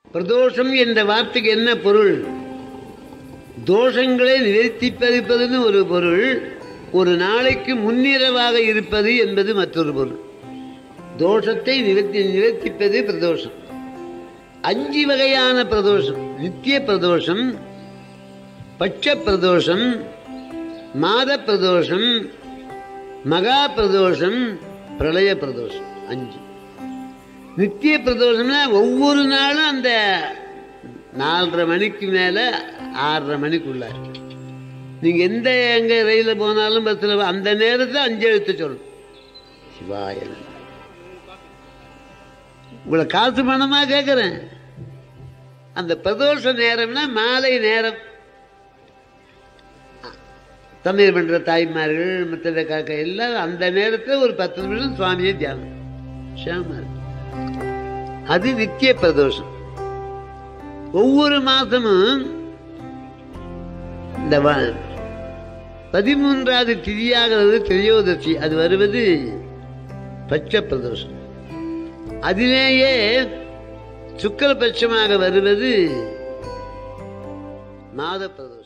பிரதோஷம் என்ற வார்த்தைக்கு என்ன பொருள் தோஷங்களை நிவர்த்திப்பதிப்பதுன்னு ஒரு பொருள் ஒரு நாளைக்கு முன்னிரவாக இருப்பது என்பது மற்றொரு பொருள் தோஷத்தை நிவர்த்தி நிவர்த்திப்பது பிரதோஷம் அஞ்சு வகையான பிரதோஷம் நித்திய பிரதோஷம் பட்ச பிரதோஷம் மாத பிரதோஷம் மகா பிரதோஷம் பிரளய பிரதோஷம் அஞ்சு நித்திய பிரதோஷம்னா ஒவ்வொரு நாளும் அந்த நாலரை மணிக்கு மேலே ஆறரை மணிக்குள்ள நீங்கள் எந்த எங்கே ரயிலில் போனாலும் பஸ்ஸில் அந்த நேரத்தில் அஞ்சு எழுத்து சொல்லணும் சிவாய நமः. உங்களை காசு பணமாக கேட்குறேன் அந்த பிரதோஷ நேரம்னா மாலை நேரம் தமிழ் பண்ற தாய்மார்கள் மற்ற காக்க எல்லாம் அந்த நேரத்தில் ஒரு பத்து நிமிஷம் சுவாமியை தியானம் ஷியாமா இருக்கு. அது நித்திய பிரதோஷம் ஒவ்வொரு மாசமும் இந்த வ- பதிமூன்றாவது திதியாகிறது திரையோதசி அது வருவது பட்ச பிரதோஷம் அதிலேயே சுக்கரபட்சமாக வருவது மாத பிரதோஷம்